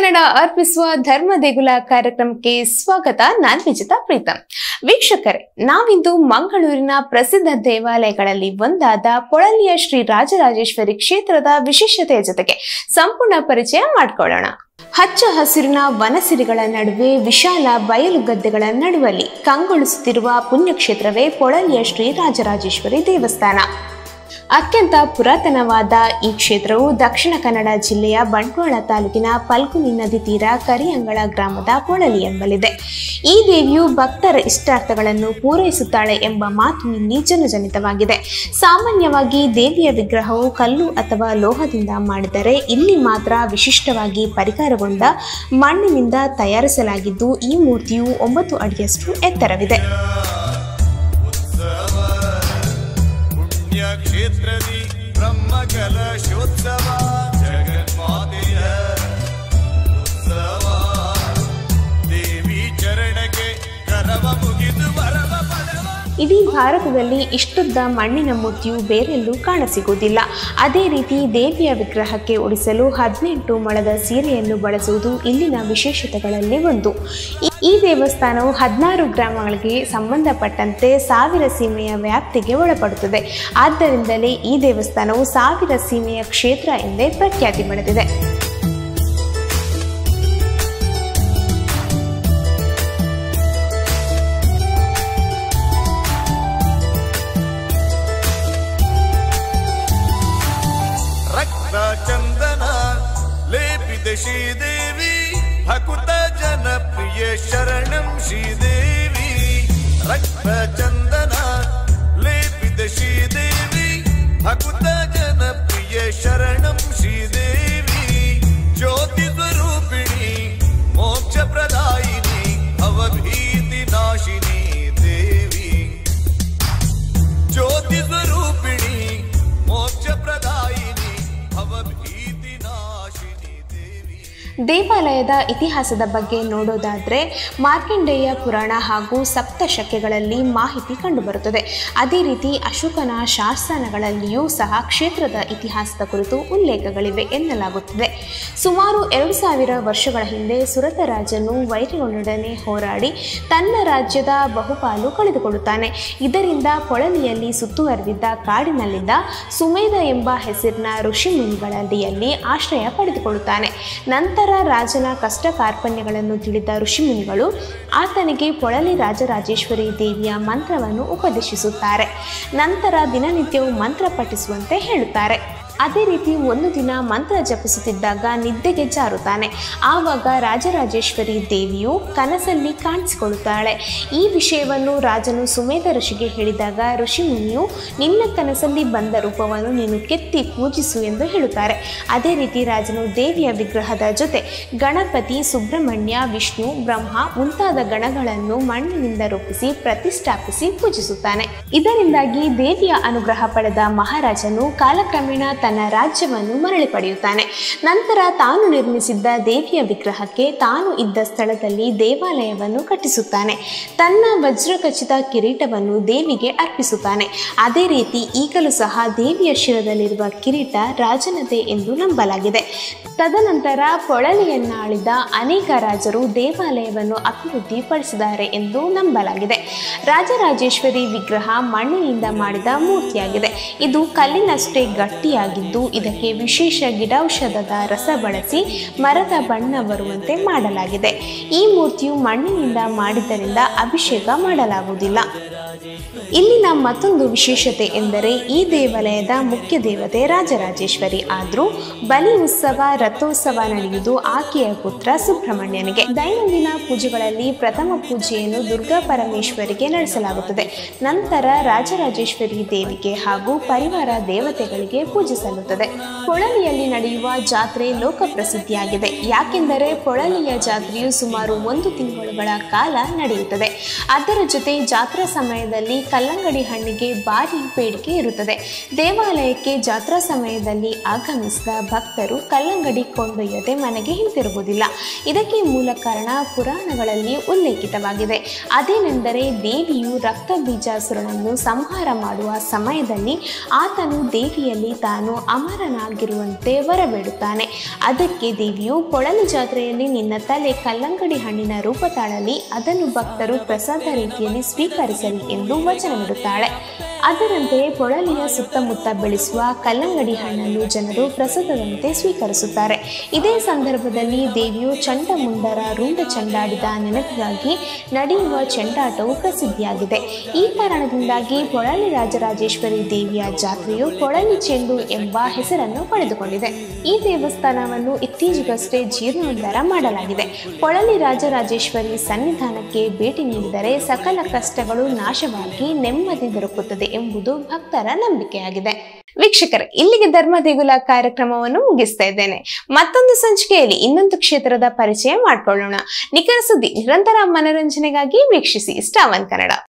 ಕನ್ನಡ ಅರ್ಪಿಸುವ ಧರ್ಮ ದೇಗುಲ ಕಾರ್ಯಕ್ರಮಕ್ಕೆ ಸ್ವಾಗತ ನಾನ್ ವಿಜಿತಾ ಪ್ರೀತಂ ವೀಕ್ಷಕರೇ ನಾವಿಂದು ಮಂಗಳೂರಿನ ಪ್ರಸಿದ್ಧ ದೇವಾಲಯಗಳಲ್ಲಿ ಒಂದಾದ ಪೊಳಲಿಯ ಶ್ರೀ ರಾಜರಾಜೇಶ್ವರಿ ಕ್ಷೇತ್ರದ ವಿಶೇಷತೆಯ ಜೊತೆಗೆ ಸಂಪೂರ್ಣ ಪರಿಚಯ ಮಾಡಿಕೊಳ್ಳೋಣ ಹಚ್ಚ ಹಸಿರಿನ ವನಸಿರಿಗಳ ನಡುವೆ ವಿಶಾಲ ಬಯಲು ಗದ್ದೆಗಳ ನಡುವಲ್ಲಿ ಕಂಗೊಳಿಸುತ್ತಿರುವ ಪುಣ್ಯಕ್ಷೇತ್ರವೇ ಪೊಳಲಿಯ ಶ್ರೀ ರಾಜರಾಜೇಶ್ವರಿ ದೇವಸ್ಥಾನ ಅತ್ಯಂತ ಪುರಾತನವಾದ ಈ ಕ್ಷೇತ್ರವು ದಕ್ಷಿಣ ಕನ್ನಡ ಜಿಲ್ಲೆಯ ಬಂಟ್ವಾಳ ತಾಲೂಕಿನ ಪಲ್ಗುನಿ ನದಿ ತೀರ ಕರಿಯಂಗಳ ಗ್ರಾಮದ ಪೊಳಲಿ ಎಂಬಲಿದೆ ಈ ದೇವಿಯು ಭಕ್ತರ ಇಷ್ಟಾರ್ಥಗಳನ್ನು ಪೂರೈಸುತ್ತಾಳೆ ಎಂಬ ಮಾತು ಇಲ್ಲಿ ಜನಜನಿತವಾಗಿದೆ ಸಾಮಾನ್ಯವಾಗಿ ದೇವಿಯ ವಿಗ್ರಹವು ಕಲ್ಲು ಅಥವಾ ಲೋಹದಿಂದ ಮಾಡಿದರೆ ಇಲ್ಲಿ ಮಾತ್ರ ವಿಶಿಷ್ಟವಾಗಿ ಪರಿಕರಗೊಂಡ ಮಣ್ಣಿನಿಂದ ತಯಾರಿಸಲಾಗಿದ್ದು ಈ ಮೂರ್ತಿಯು ಒಂಬತ್ತು ಅಡಿಯಷ್ಟು ಎತ್ತರವಿದೆ ಪುಣ್ಯಕ್ಷೇತ್ರದಿ ಬ್ರಹ್ಮ ಕಲಶೋತ್ಸವ ಜಗನ್ಮಾತೆಯ ಉತ್ಸವ ದೇವಿ ಚರಣಕ್ಕೆ ಕರವ ಮುಗಿದು ವರವ ಪಡೆವ ಇಡೀ ಭಾರತದಲ್ಲಿ ಇಷ್ಟುದ್ದ ಮಣ್ಣಿನ ಮೂರ್ತಿಯು ಬೇರೆಲ್ಲೂ ಕಾಣಸಿಗುವುದಿಲ್ಲ ಅದೇ ರೀತಿ ದೇವಿಯ ವಿಗ್ರಹಕ್ಕೆ ಉಡಿಸಲು ಹದಿನೆಂಟು ಮೊಳದ ಸೀರೆಯನ್ನು ಬಳಸುವುದು ಇಲ್ಲಿನ ವಿಶೇಷತೆಗಳಲ್ಲಿ ಒಂದು ಈ- ಈ ದೇವಸ್ಥಾನವು ಹದಿನಾರು ಗ್ರಾಮಗಳಿಗೆ ಸಂಬಂಧಪಟ್ಟಂತೆ ಸಾವಿರ ಸೀಮೆಯ ವ್ಯಾಪ್ತಿಗೆ ಒಳಪಡುತ್ತದೆ ಆದ್ದರಿಂದಲೇ ಈ ದೇವಸ್ಥಾನವು ಸಾವಿರ ಸೀಮೆಯ ಕ್ಷೇತ್ರ ಎಂದೇ ಪ್ರಖ್ಯಾತಿ ಪಡೆದಿದೆ ರಕ್ತ ಚಂದನ ಲೇಪಿತ ಶ್ರೀದೇವಿ ಭಕುತ ಜನಪ್ರಿಯ ಶರಣಂ ಶ್ರೀದೇವಿ ರಕ್ತ ಚಂದನ ಲೇಪಿತ ಶ್ರೀದೇವಿ ಭಕುತ ಜನಪ್ರಿಯ ಶರಣಂ ಶ್ರೀದೇವಿ ಜ್ಯೋತಿ ಸ್ವರೂಪಿಣಿ ಮೋಕ್ಷ ಪ್ರದಾಯಿನಿ ಭವಭೀತಿ ನಾಶಿನಿ ದೇವಿ ಜ್ಯೋತಿ ಸ್ವರೂಪಿಣಿ ಮೋಕ್ಷ ಪ್ರದಾಯಿನಿ ಭವಭೀತಿ ನಾಶಿನಿ ದೇವಿ ದೇವಾಲಯದ ಇತಿಹಾಸದ ಬಗ್ಗೆ ನೋಡೋದಾದ್ರೆ ಮಾರ್ಕಂಡೇಯ ಪುರಾಣ ಹಾಗೂ ಸಪ್ತಶಕ್ಯಗಳಲ್ಲಿ ಮಾಹಿತಿ ಕಂಡುಬರುತ್ತದೆ ಅದೇ ರೀತಿ ಅಶೋಕನ ಶಾಸನಗಳಲ್ಲಿಯೂ ಸಹ ಕ್ಷೇತ್ರದ ಇತಿಹಾಸದ ಕುರಿತು ಉಲ್ಲೇಖಗಳಿವೆ ಎನ್ನಲಾಗುತ್ತದೆ ಸುಮಾರು ಎರಡು ಸಾವಿರ ವರ್ಷಗಳ ಹಿಂದೆ ಸುರತ ರಾಜನು ವೈರಿಗಳೊಡನೆ ಹೋರಾಡಿ ತನ್ನ ರಾಜ್ಯದ ಬಹುಪಾಲು ಕಳೆದುಕೊಳ್ಳುತ್ತಾನೆ ಇದರಿಂದ ಪೊಳಲಿಯಲ್ಲಿ ಸುತ್ತುವರೆದಿದ್ದ ಕಾಡಿನಲ್ಲಿದ್ದ ಸುಮೇಧ ಎಂಬ ಹೆಸರಿನ ಋಷಿ ಮುನಿಗಳಲ್ಲಿಯಲ್ಲಿ ಆಶ್ರಯ ಪಡೆದುಕೊಳ್ಳುತ್ತಾನೆ ನಂತರ ರಾಜನ ಕಷ್ಟ ಕಾರ್ಪಣ್ಯಗಳನ್ನು ತಿಳಿದ ಋಷಿಮುನಿಗಳು ಆತನಿಗೆ ಪೊಳಲಿ ರಾಜರಾಜೇಶ್ವರಿ ದೇವಿಯ ಮಂತ್ರವನ್ನು ಉಪದೇಶಿಸುತ್ತಾರೆ ನಂತರ ದಿನನಿತ್ಯವೂ ಮಂತ್ರ ಪಠಿಸುವಂತೆ ಹೇಳುತ್ತಾರೆ ಅದೇ ರೀತಿ ಒಂದು ದಿನ ಮಂತ್ರ ಜಪಿಸುತ್ತಿದ್ದಾಗ ನಿದ್ದೆಗೆ ಜಾರುತ್ತಾನೆ ಆವಾಗ ರಾಜರಾಜೇಶ್ವರಿ ದೇವಿಯು ಕನಸಲ್ಲಿ ಕಾಣಿಸಿಕೊಳ್ಳುತ್ತಾಳೆ ಈ ವಿಷಯವನ್ನು ರಾಜನು ಸುಮೇಧ ಋಷಿಗೆ ಹೇಳಿದಾಗ ಋಷಿ ಮುನಿಯು ನಿನ್ನ ಕನಸಲ್ಲಿ ಬಂದ ರೂಪವನ್ನು ನೀನು ಕೆತ್ತಿ ಪೂಜಿಸು ಎಂದು ಹೇಳುತ್ತಾರೆ ಅದೇ ರೀತಿ ರಾಜನು ದೇವಿಯ ವಿಗ್ರಹದ ಜೊತೆ ಗಣಪತಿ ಸುಬ್ರಹ್ಮಣ್ಯ ವಿಷ್ಣು ಬ್ರಹ್ಮ ಮುಂತಾದ ಗಣಗಳನ್ನು ಮಣ್ಣಿನಿಂದ ರೂಪಿಸಿ ಪ್ರತಿಷ್ಠಾಪಿಸಿ ಪೂಜಿಸುತ್ತಾನೆ ಇದರಿಂದಾಗಿ ದೇವಿಯ ಅನುಗ್ರಹ ಪಡೆದ ಮಹಾರಾಜನು ಕಾಲಕ್ರಮೇಣ ತನ್ನ ರಾಜ್ಯವನ್ನು ಮರಳಿ ಪಡೆಯುತ್ತಾನೆ ನಂತರ ತಾನು ನಿರ್ಮಿಸಿದ್ದ ದೇವಿಯ ವಿಗ್ರಹಕ್ಕೆ ತಾನು ಇದ್ದ ಸ್ಥಳದಲ್ಲಿ ದೇವಾಲಯವನ್ನು ಕಟ್ಟಿಸುತ್ತಾನೆ ತನ್ನ ವಜ್ರಖಚಿತ ಕಿರೀಟವನ್ನು ದೇವಿಗೆ ಅರ್ಪಿಸುತ್ತಾನೆ ಅದೇ ರೀತಿ ಈಗಲೂ ಸಹ ದೇವಿಯ ಶಿರದಲ್ಲಿರುವ ಕಿರೀಟ ರಾಜನದೇ ಎಂದು ನಂಬಲಾಗಿದೆ ತದನಂತರ ಪೊಳಲಿಯನ್ನಾಳಿದ ಅನೇಕ ರಾಜರು ದೇವಾಲಯವನ್ನು ಅಭಿವೃದ್ಧಿಪಡಿಸಿದ್ದಾರೆ ಎಂದು ನಂಬಲಾಗಿದೆ ರಾಜರಾಜೇಶ್ವರಿ ವಿಗ್ರಹ ಮಣ್ಣಿನಿಂದ ಮಾಡಿದ ಮೂರ್ತಿಯಾಗಿದೆ ಇದು ಕಲ್ಲಿನಷ್ಟೇ ಗಟ್ಟಿಯಾಗಿದ್ದು ಇದಕ್ಕೆ ವಿಶೇಷ ಗಿಡೌಷಧದ ರಸ ಬಳಸಿ ಮರದ ಬಣ್ಣ ಬರುವಂತೆ ಮಾಡಲಾಗಿದೆ ಈ ಮೂರ್ತಿಯು ಮಣ್ಣಿನಿಂದ ಮಾಡಿದ್ದರಿಂದ ಅಭಿಷೇಕ ಮಾಡಲಾಗುವುದಿಲ್ಲ ಇಲ್ಲಿನ ಮತ್ತೊಂದು ವಿಶೇಷತೆ ಎಂದರೆ ಈ ದೇವಾಲಯದ ಮುಖ್ಯ ದೇವತೆ ರಾಜರಾಜೇಶ್ವರಿ ಆದರೂ ಬಲಿ ಉತ್ಸವ ರಥೋತ್ಸವ ನಡೆಯುವುದು ಆಕೆಯ ಪುತ್ರ ಸುಬ್ರಹ್ಮಣ್ಯನಿಗೆ ದೈನಂದಿನ ಪೂಜೆಗಳಲ್ಲಿ ಪ್ರಥಮ ಪೂಜೆಯನ್ನು ದುರ್ಗಾ ಪರಮೇಶ್ವರಿಗೆ ನಡೆಸಲಾಗುತ್ತದೆ ನಂತರ ರಾಜರಾಜೇಶ್ವರಿ ದೇವಿಗೆ ಹಾಗೂ ಪರಿವಾರ ದೇವತೆಗಳಿಗೆ ಪೂಜೆ ಸಲ್ಲುತ್ತದೆ ಪೊಳಲಿಯಲ್ಲಿ ನಡೆಯುವ ಜಾತ್ರೆ ಲೋಕಪ್ರಸಿದ್ಧಿಯಾಗಿದೆ ಯಾಕೆಂದರೆ ಪೊಳಲಿಯ ಜಾತ್ರೆಯು ಸುಮಾರು ಒಂದು ತಿಂಗಳುಗಳ ಕಾಲ ನಡೆಯುತ್ತದೆ ಅದರ ಜೊತೆ ಜಾತ್ರಾ ಸಮಯದಲ್ಲಿ ಕಲ್ಲಂಗಡಿ ಹಣ್ಣಿಗೆ ಭಾರಿ ಬೇಡಿಕೆ ಇರುತ್ತದೆ ದೇವಾಲಯಕ್ಕೆ ಜಾತ್ರಾ ಸಮಯದಲ್ಲಿ ಆಗಮಿಸಿದ ಭಕ್ತರು ಕಲ್ಲಂಗಡಿ ಕೊಂಡೊಯ್ಯದೆ ಮನೆಗೆ ಹಿಂತಿರುಗುವುದಿಲ್ಲ ಇದಕ್ಕೆ ಮೂಲ ಕಾರಣ ಪುರಾಣಗಳಲ್ಲಿ ಉಲ್ಲೇಖಿತವಾಗಿದೆ ಅದೇನೆಂದರೆ ದೇವಿಯು ರಕ್ತ ಬೀಜಾಸುರನನ್ನು ಸಂಹಾರ ಮಾಡುವ ಸಮಯದಲ್ಲಿ ಆತನು ದೇವಿಯಲ್ಲಿ ತಾನು ತಾನು ಅಮರನಾಗಿರುವಂತೆ ವರಬೇಡುತ್ತಾನೆ ಅದಕ್ಕೆ ದೇವಿಯು ಪೊಳಲಿ ಜಾತ್ರೆಯಲ್ಲಿ ನಿನ್ನ ತಲೆ ಕಲ್ಲಂಗಡಿ ಹಣ್ಣಿನ ರೂಪ ತಾಳಲಿ ಅದನ್ನು ಭಕ್ತರು ಪ್ರಸಾದ ರೀತಿಯಲ್ಲಿ ಸ್ವೀಕರಿಸಲಿ ಎಂದು ವಚನವಿಡುತ್ತಾಳೆ ಅದರಂತೆಯೇ ಪೊಳಲಿಯ ಸುತ್ತಮುತ್ತ ಬೆಳೆಸುವ ಕಲ್ಲಂಗಡಿ ಹಣ್ಣನ್ನು ಜನರು ಪ್ರಸಾದದಂತೆ ಸ್ವೀಕರಿಸುತ್ತಾರೆ ಇದೇ ಸಂದರ್ಭದಲ್ಲಿ ದೇವಿಯು ಚಂಡಮುಂಡರ ರುಂಡ ಚಂಡಾಡಿದ ನೆನಪಿಗಾಗಿ ನಡೆಯುವ ಚೆಂಡಾಟವು ಪ್ರಸಿದ್ಧಿಯಾಗಿದೆ ಈ ಕಾರಣದಿಂದಾಗಿ ಪೊಳಲಿ ರಾಜರಾಜೇಶ್ವರಿ ದೇವಿಯ ಜಾತ್ರೆಯು ಪೊಳಲಿ ಚೆಂಡು ಎಂಬ ಹೆಸರನ್ನು ಪಡೆದುಕೊಂಡಿದೆ ಈ ದೇವಸ್ಥಾನವನ್ನು ಇತ್ತೀಚೆಗಷ್ಟೇ ಜೀರ್ಣೋದ್ಧಾರ ಮಾಡಲಾಗಿದೆ ಪೊಳಲಿ ರಾಜರಾಜೇಶ್ವರಿ ಸನ್ನಿಧಾನಕ್ಕೆ ಭೇಟಿ ನೀಡಿದರೆ ಸಕಲ ಕಷ್ಟಗಳು ನಾಶವಾಗಿ ನೆಮ್ಮದಿ ದೊರಕುತ್ತದೆ ಎಂಬುದು ಭಕ್ತರ ನಂಬಿಕೆಯಾಗಿದೆ ವೀಕ್ಷಕರೇ ಇಲ್ಲಿಗೆ ಧರ್ಮ ದೇಗುಲ ಕಾರ್ಯಕ್ರಮವನ್ನು ಮುಗಿಸ್ತಾ ಇದ್ದೇನೆ ಮತ್ತೊಂದು ಸಂಚಿಕೆಯಲ್ಲಿ ಇನ್ನೊಂದು ಕ್ಷೇತ್ರದ ಪರಿಚಯ ಮಾಡಿಕೊಳ್ಳೋಣ ನಿಖರ ಸುದ್ದಿ ನಿರಂತರ ಮನರಂಜನೆಗಾಗಿ ವೀಕ್ಷಿಸಿ ಸ್ಟಾವನ್ ಕನ್ನಡ